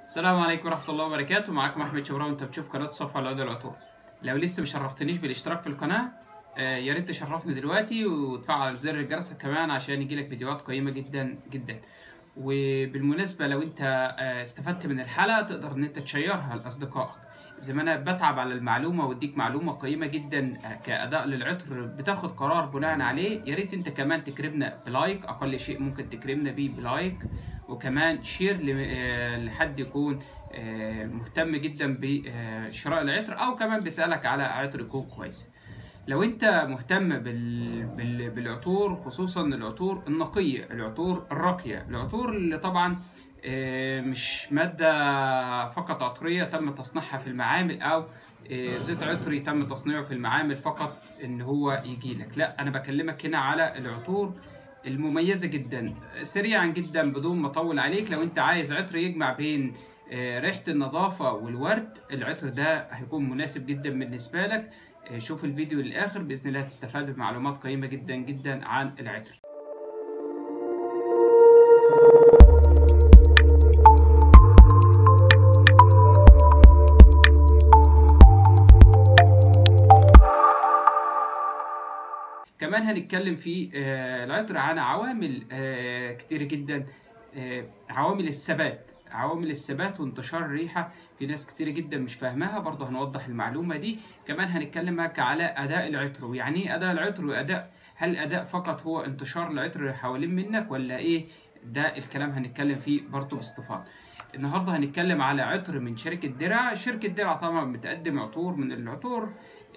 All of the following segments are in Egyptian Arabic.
السلام عليكم ورحمة الله وبركاته معاكم أحمد شبراوي وأنت بتشوف قناة صفوة العود العطور لو لسه مشرفتنيش بالاشتراك في القناة آه، يا ريت تشرفني دلوقتي وتفعل زر الجرس كمان عشان يجيلك فيديوهات قيمة جدا جدا وبالمناسبة لو أنت آه، استفدت من الحلقة تقدر إن أنت تشيرها لأصدقائك زي ما أنا بتعب على المعلومة وأديك معلومة قيمة جدا آه، كأداء للعطر بتاخد قرار بناء عليه يا ريت أنت كمان تكرمنا بلايك أقل شيء ممكن تكرمنا بيه بلايك وكمان شير ل- آه، لحد يكون آه، مهتم جدا بشراء العطر او كمان بيسالك على عطر يكون كويس لو انت مهتم بال... بال... بالعطور خصوصا العطور النقيه العطور الراقيه العطور اللي طبعا آه، مش ماده فقط عطريه تم تصنيعها في المعامل او آه، زيت عطري تم تصنيعه في المعامل فقط ان هو يجي لك لا انا بكلمك هنا على العطور المميزه جدا سريعا جدا بدون ما اطول عليك لو انت عايز عطر يجمع بين آه، ريحه النظافه والورد العطر ده هيكون مناسب جدا بالنسبه لك آه، شوف الفيديو للاخر باذن الله هتستفاد بمعلومات قيمه جدا جدا عن العطر كمان هنتكلم في آه، العطر عن عوامل آه، كتير جدا آه، عوامل الثبات عوامل الثبات وانتشار الريحة في ناس كتير جدا مش فاهماها برضه هنوضح المعلومة دي كمان هنتكلم معاك على أداء العطر ويعني إيه أداء العطر وأداء هل الأداء فقط هو انتشار العطر حوالين منك ولا إيه ده الكلام هنتكلم فيه برضه باستفاضة النهارده هنتكلم على عطر من شركة درع شركة درع طبعا بتقدم عطور من العطور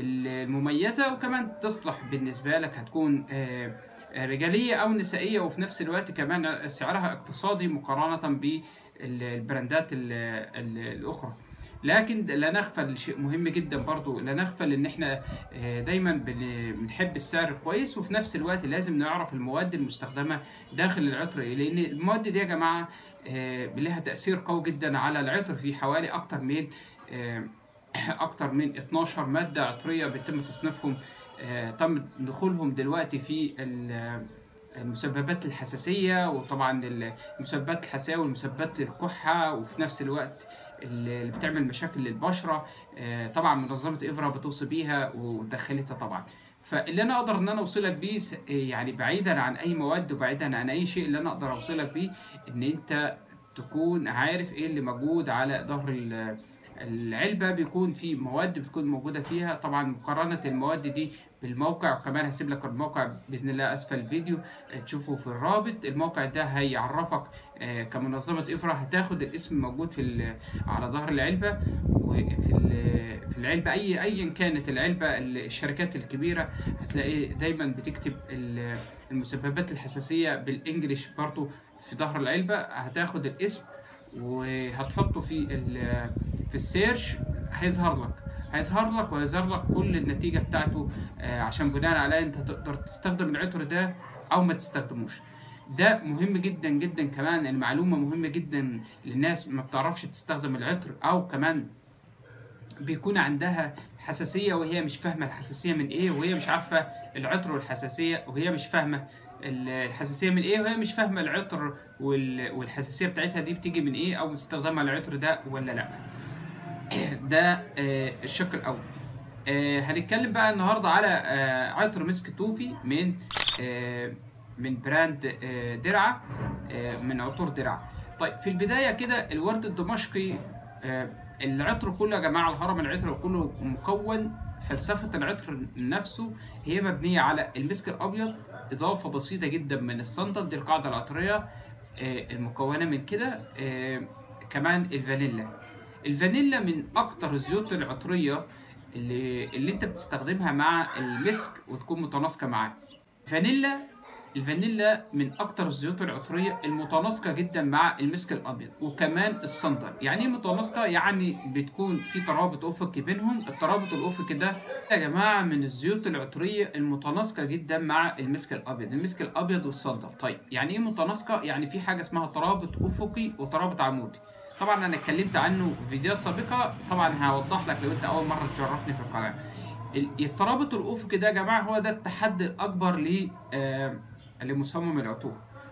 المميزة وكمان تصلح بالنسبة لك هتكون آه، رجالية أو نسائية وفي نفس الوقت كمان سعرها اقتصادي مقارنة بالبراندات ال- ال- الأخرى لكن لا نغفل شيء مهم جدا برضو لا نغفل ان احنا آه، دايما بن- بنحب السعر الكويس وفي نفس الوقت لازم نعرف المواد المستخدمة داخل العطر ايه لان المواد دي يا جماعة آه، لها تأثير قوي جدا على العطر في حوالي اكتر من آه، اكتر من 12 ماده عطريه بيتم تصنيفهم آه، تم دخولهم دلوقتي في ال- المسببات الحساسيه وطبعا المسببات الحساسيه والمسببات للكحه وفي نفس الوقت اللي بتعمل مشاكل للبشره آه، طبعا منظمه افرا بتوصي بيها ودخلتها طبعا فاللي انا اقدر ان انا اوصلك بيه س- يعني بعيدا عن اي مواد وبعيدا عن اي شيء اللي انا اقدر اوصلك بيه ان انت تكون عارف ايه اللي موجود على ظهر ال- العلبة بيكون في مواد بتكون موجودة فيها طبعا مقارنة المواد دي بالموقع وكمان هسيب لك الموقع بإذن الله أسفل الفيديو آه، تشوفه في الرابط الموقع ده هيعرفك آه، كمنظمة إفرا هتاخد الاسم موجود في ال- على ظهر العلبة وفي ال- في العلبة أي أيا كانت العلبة الشركات الكبيرة هتلاقي دايما بتكتب ال- المسببات الحساسية بالإنجليش برضو في ظهر العلبة هتاخد الاسم وهتحطه في ال- في السيرش هيظهر لك هيظهر لك وهيظهر لك كل النتيجة بتاعته آه، عشان بناء عليها انت تقدر تستخدم العطر ده او ما تستخدموش ده مهم جدا جدا كمان المعلومة مهمة جدا للناس ما بتعرفش تستخدم العطر او كمان بيكون عندها حساسية وهي مش فاهمة الحساسية من ايه وهي مش عارفة العطر والحساسية وهي مش فاهمة ال- الحساسية من ايه وهي مش فاهمة العطر وال- والحساسية بتاعتها دي بتيجي من ايه او استخدامها العطر ده ولا لا ده آه، الشق الاول آه، هنتكلم بقى النهارده على آه، عطر مسك توفي من آه، من براند آه، درعا آه، من عطور درعا طيب في البدايه كده الورد الدمشقي آه، العطر كله يا جماعه الهرم العطر كله مكون فلسفه العطر نفسه هي مبنيه على المسك الابيض اضافه بسيطه جدا من الصندل دي القاعده العطريه آه، المكونه من كده آه، كمان الفانيلا الفانيلا من اكتر الزيوت العطريه اللي اللي انت بتستخدمها مع المسك وتكون متناسقه معاه فانيلا الفانيلا من اكتر الزيوت العطريه المتناسقه جدا مع المسك الابيض وكمان الصندل يعني ايه متناسقه يعني بتكون في ترابط افقي بينهم الترابط الافقي ده يا جماعه من الزيوت العطريه المتناسقه جدا مع المسك الابيض المسك الابيض والصندل طيب يعني ايه متناسقه يعني في حاجه اسمها ترابط افقي وترابط عمودي طبعا انا اتكلمت عنه في فيديوهات سابقه طبعا هوضح لك لو انت اول مره تشرفني في القناه ال- الترابط الافقي ده يا جماعه هو ده التحدي الاكبر ل آه، لمصمم العطور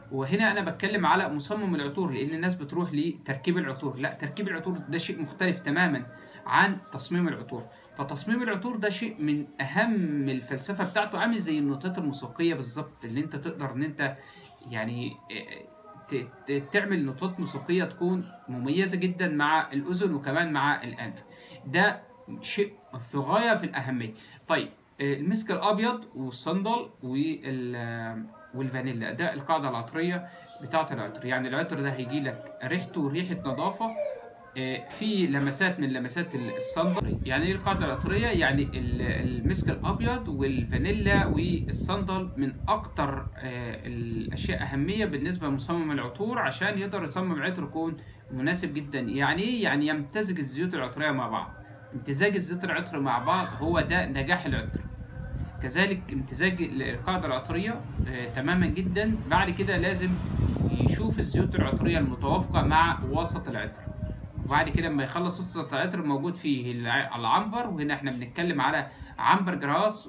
وهنا انا بتكلم على مصمم العطور لان الناس بتروح لتركيب العطور لا تركيب العطور ده شيء مختلف تماما عن تصميم العطور فتصميم العطور ده شيء من اهم الفلسفه بتاعته عامل زي النوتات الموسيقيه بالظبط اللي انت تقدر ان انت يعني ت- ت- تعمل نوتات موسيقيه تكون مميزه جدا مع الاذن وكمان مع الانف ده شيء في غايه في الاهميه طيب آه، المسك الابيض والصندل وال آه، والفانيلا ده القاعده العطريه بتاعه العطر يعني العطر ده هيجي لك ريحته ريحه نظافه آه، في لمسات من لمسات الصندل يعني ايه القاعده العطريه يعني ال- المسك الابيض والفانيلا والصندل من اكتر آه، الاشياء اهميه بالنسبه لمصمم العطور عشان يقدر يصمم عطر يكون مناسب جدا يعني ايه يعني يمتزج الزيوت العطريه مع بعض امتزاج الزيوت العطر مع بعض هو ده نجاح العطر كذلك امتزاج القاعدة العطرية آه، تماما جدا بعد كده لازم يشوف الزيوت العطرية المتوافقة مع وسط العطر وبعد كده لما يخلص وسط العطر موجود فيه الع- العنبر وهنا احنا بنتكلم على عنبر جراس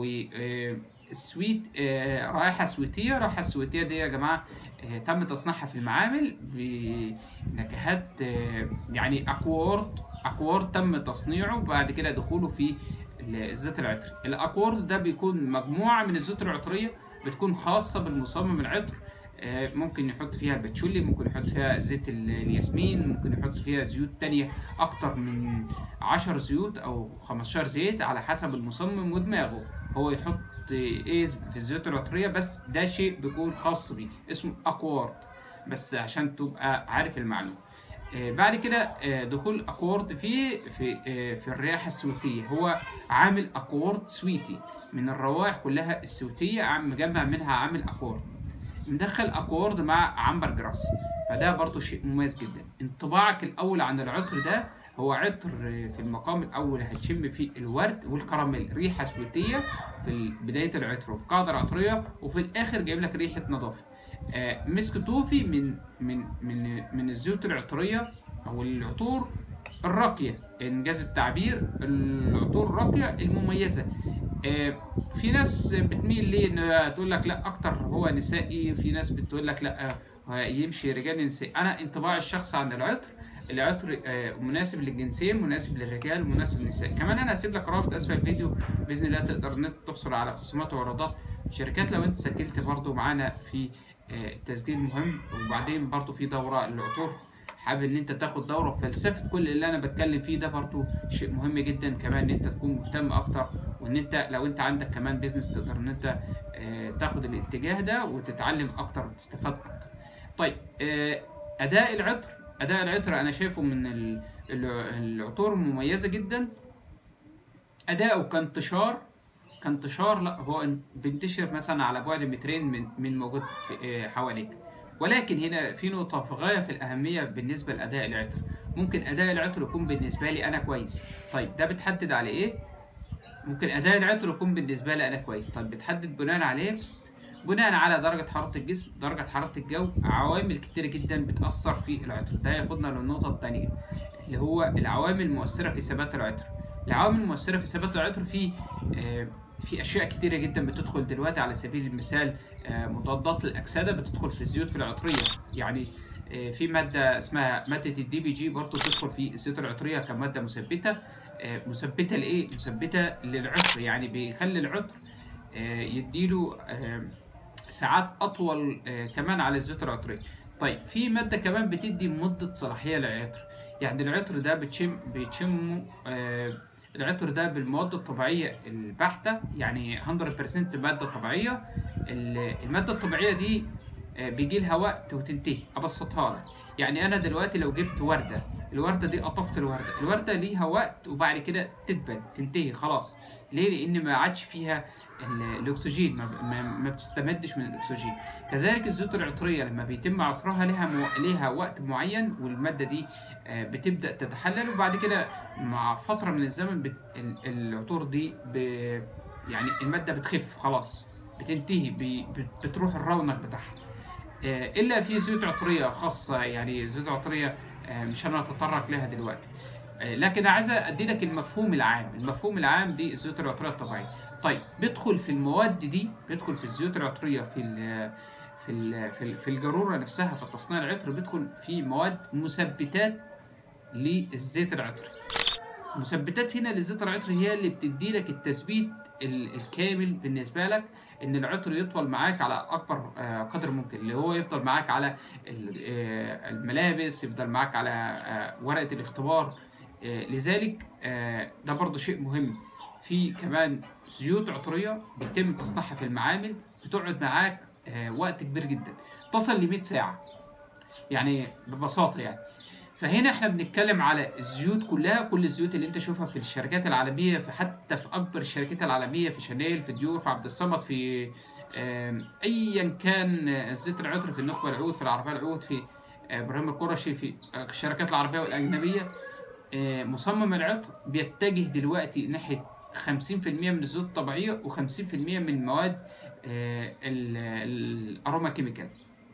وسويت رائحة سويتية الرائحة السويتية دي يا جماعة آه، تم تصنيعها في المعامل بنكهات آه، يعني اكوارد اكوارد تم تصنيعه وبعد كده دخوله في الزيت العطري الاكورد ده بيكون مجموعه من الزيوت العطريه بتكون خاصه بالمصمم العطر آه، ممكن يحط فيها الباتشولي ممكن يحط فيها زيت ال- الياسمين ممكن يحط فيها زيوت تانية اكتر من 10 زيوت او 15 زيت على حسب المصمم ودماغه هو يحط ايه في الزيوت العطريه بس ده شيء بيكون خاص بيه اسمه اكوارد بس عشان تبقى عارف المعلومه آه، بعد كده آه، دخول اكورد في في آه، في الرياحه السويتيه هو عامل اكورد سويتي من الروائح كلها السويتيه عم مجمع منها عامل اكورد مدخل اكورد مع عنبر جراس فده برضو شيء مميز جدا انطباعك الاول عن العطر ده هو عطر آه، في المقام الاول هتشم فيه الورد والكراميل ريحه سويتيه في بدايه العطر وفي قاعده العطريه وفي الاخر جايب لك ريحه نظافه آه، مسك توفي من من من من الزيوت العطريه او العطور الراقيه انجاز التعبير العطور الراقيه المميزه آه، في ناس بتميل ليه ان تقول لك لا اكتر هو نسائي في ناس بتقول لك لا آه، يمشي رجالي نسائي انا انطباعي الشخصي عن العطر العطر آه، مناسب للجنسين مناسب للرجال مناسب للنساء كمان انا هسيب لك رابط اسفل الفيديو باذن الله تقدر ان انت تحصل على خصومات وعروضات شركات لو انت سجلت برضو معانا في آه، التسجيل مهم وبعدين برضو في دورة العطور حابب ان انت تاخد دورة في فلسفة كل اللي انا بتكلم فيه ده برضو شيء مهم جدا كمان ان انت تكون مهتم اكتر وان انت لو انت عندك كمان بيزنس تقدر ان انت آه، تاخد الاتجاه ده وتتعلم اكتر وتستفاد اكتر طيب آه، اداء العطر اداء العطر انا شايفه من ال- ال- العطور المميزة جدا اداؤه كانتشار كانتشار لا هو ان- بينتشر مثلا على بعد مترين من من موجود في آه، حواليك ولكن هنا في نقطة في غاية في الأهمية بالنسبة لأداء العطر ممكن أداء العطر يكون بالنسبة لي أنا كويس طيب ده بتحدد على إيه؟ ممكن أداء العطر يكون بالنسبة لي أنا كويس طيب بتحدد بناء على إيه؟ بناء على درجة حرارة الجسم درجة حرارة الجو عوامل كتيرة جدا بتأثر في العطر ده ياخدنا للنقطة الثانية اللي هو العوامل المؤثرة في ثبات العطر العوامل المؤثرة في ثبات العطر في آه، في اشياء كتيره جدا بتدخل دلوقتي على سبيل المثال آه، مضادات الاكسده بتدخل في الزيوت في العطريه يعني آه، في ماده اسمها ماده الدي بي جي برضه بتدخل في الزيوت العطريه كماده مثبته آه، مثبته لايه مثبته للعطر يعني بيخلي العطر آه، يديله آه، ساعات اطول آه، كمان على الزيوت العطريه طيب في ماده كمان بتدي مده صلاحيه للعطر يعني العطر ده بتشم بيتشمه آه، العطر ده بالمواد الطبيعية البحتة يعني 100% مادة طبيعية ال- المادة الطبيعية دي آه، بيجي لها وقت وتنتهي أبسطها لك يعني أنا دلوقتي لو جبت وردة الوردة دي قطفت الوردة الوردة ليها وقت وبعد كده تدبل تنتهي خلاص ليه؟ لأن ما عادش فيها ال- الأكسجين ما, ما, ما بتستمدش من الأكسجين كذلك الزيوت العطرية لما بيتم عصرها لها مو... ليها وقت معين والمادة دي آه، بتبدأ تتحلل وبعد كده مع فترة من الزمن بت... ال- العطور دي ب... يعني المادة بتخف خلاص بتنتهي ب... بت- بتروح الرونق بتاعها آه، إلا في زيوت عطرية خاصة يعني زيوت عطرية آه، مش هنتطرق لها دلوقتي آه، لكن عايز أدي لك المفهوم العام المفهوم العام دي الزيوت العطرية الطبيعية طيب بيدخل في المواد دي بيدخل في الزيوت العطرية في ال... في ال- في ال- في الجاروره نفسها في تصنيع العطر بيدخل في مواد مثبتات للزيت العطري مثبتات هنا للزيت العطري هي اللي بتدي لك التثبيت ال- الكامل بالنسبه لك ان العطر يطول معاك على اكبر آه، قدر ممكن اللي هو يفضل معاك على ال- آه، الملابس يفضل معاك على آه، ورقه الاختبار آه، لذلك آه، ده برضو شيء مهم في كمان زيوت عطريه بيتم تصنيعها في المعامل بتقعد معاك آه، وقت كبير جدا تصل ل 100 ساعه يعني ببساطه يعني فهنا احنا بنتكلم على الزيوت كلها كل الزيوت اللي انت شوفها في الشركات العالميه في حتى في اكبر الشركات العالميه في شانيل في ديور في عبد الصمد في آم، ايا كان الزيت العطري في النخبه العود في العربيه العود في آه، ابراهيم القرشي في آه، الشركات العربيه والاجنبيه آه، مصمم العطر بيتجه دلوقتي ناحيه 50% من الزيوت الطبيعيه و50% من مواد آه، ال- الاروما كيميكال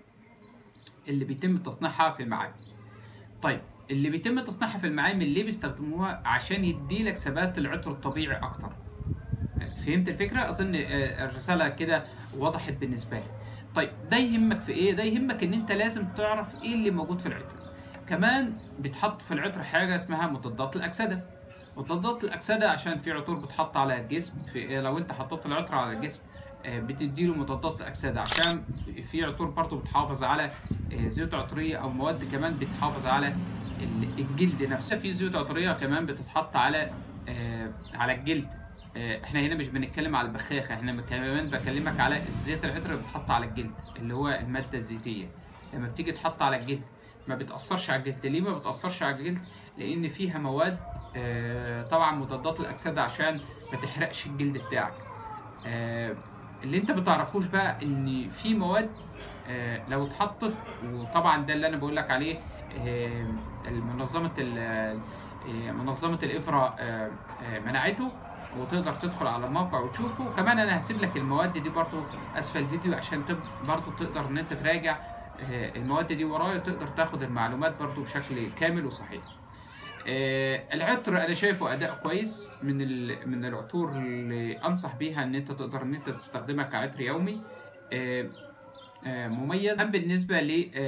اللي بيتم تصنيعها في المعامل طيب اللي بيتم تصنيعها في المعامل ليه بيستخدموها عشان يديلك ثبات العطر الطبيعي اكتر فهمت الفكره اظن آه، الرساله كده وضحت بالنسبه لي طيب ده يهمك في ايه ده يهمك ان انت لازم تعرف ايه اللي موجود في العطر كمان بيتحط في العطر حاجه اسمها مضادات الاكسده مضادات الاكسده عشان في عطور بتحط على الجسم في لو انت حطيت العطر على الجسم آه، بتديله مضادات اكسده عشان في- في عطور برضه بتحافظ على آه، زيوت عطريه او مواد كمان بتحافظ على ال- الجلد نفسه في زيوت عطريه كمان بتتحط على آه، على الجلد آه، احنا هنا مش بنتكلم على البخاخه احنا كمان بكلمك على الزيت العطر اللي بتحط على الجلد اللي هو الماده الزيتيه لما بتيجي تحط على الجلد ما بتاثرش على الجلد ليه ما بتاثرش على الجلد لان فيها مواد آه، طبعا مضادات الاكسده عشان ما تحرقش الجلد بتاعك آه، اللي انت بتعرفوش بقى ان في مواد آه، لو اتحطت وطبعا ده اللي انا بقول لك عليه آه، المنظمه ال- آه، منظمه الافرا آه، آه، منعته وتقدر تدخل على الموقع وتشوفه كمان انا هسيب لك المواد دي برضو اسفل الفيديو عشان تب برضو تقدر ان انت تراجع آه، المواد دي ورايا وتقدر تاخد المعلومات برضو بشكل كامل وصحيح آه، العطر انا شايفه اداء كويس من ال- من العطور اللي انصح بيها ان انت تقدر ان انت تستخدمها كعطر يومي آه، آه، مميز أما بالنسبه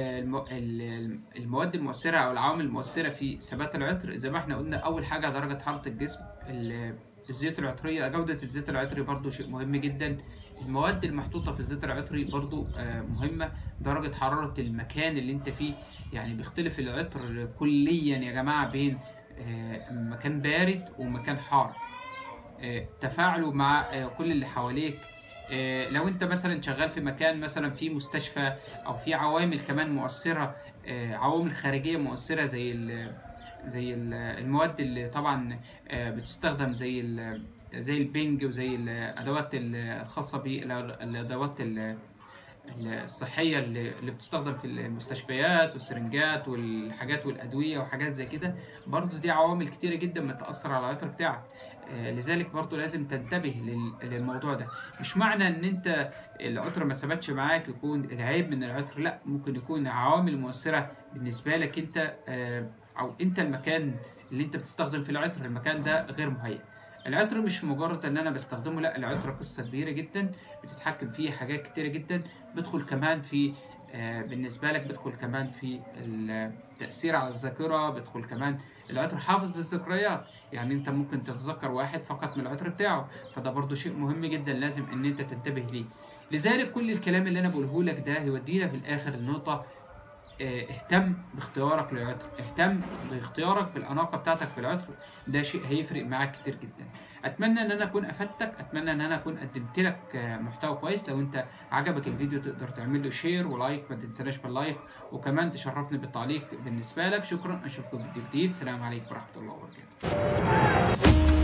للمواد المؤثره او العوامل المؤثره في ثبات العطر زي ما احنا قلنا اول حاجه درجه حراره الجسم ال- الزيوت العطريه جوده الزيت العطري برضو شيء مهم جدا المواد المحطوطه في الزيت العطري برضو آه، مهمه درجه حراره المكان اللي انت فيه يعني بيختلف العطر كليا يا جماعه بين آه، مكان بارد ومكان حار آه، تفاعله مع آه، كل اللي حواليك آه، لو انت مثلا شغال في مكان مثلا في مستشفى او في عوامل كمان مؤثره آه، عوامل خارجيه مؤثره زي ال- زي ال- المواد اللي طبعا آه، بتستخدم زي ال- زي البنج وزي الادوات الخاصه بالادوات ال- الصحيه اللي اللي بتستخدم في المستشفيات والسرنجات والحاجات والادويه وحاجات زي كده برضو دي عوامل كتيره جدا بتاثر على العطر بتاعك آه، لذلك برضو لازم تنتبه لل- للموضوع ده مش معنى ان انت العطر ما ثبتش معاك يكون العيب من العطر لا ممكن يكون عوامل مؤثره بالنسبه لك انت آه، او انت المكان اللي انت بتستخدم في العطر المكان ده غير مهيئ العطر مش مجرد ان انا بستخدمه لا العطر قصه كبيره جدا بتتحكم فيه حاجات كتيره جدا بدخل كمان في آه، بالنسبه لك بدخل كمان في التاثير على الذاكره بدخل كمان العطر حافظ للذكريات يعني انت ممكن تتذكر واحد فقط من العطر بتاعه فده برضو شيء مهم جدا لازم ان انت تنتبه ليه لذلك كل الكلام اللي انا بقوله لك ده هيودينا في الاخر النقطه اه، اهتم باختيارك للعطر اهتم باختيارك بالاناقه بتاعتك في العطر ده شيء هيفرق معاك كتير جدا اتمنى ان انا اكون افدتك اتمنى ان انا اكون قدمت لك اه، محتوى كويس لو انت عجبك الفيديو تقدر تعمل له شير ولايك ما تنساش باللايك وكمان تشرفني بالتعليق بالنسبه لك شكرا اشوفكم في فيديو جديد سلام عليكم ورحمه الله وبركاته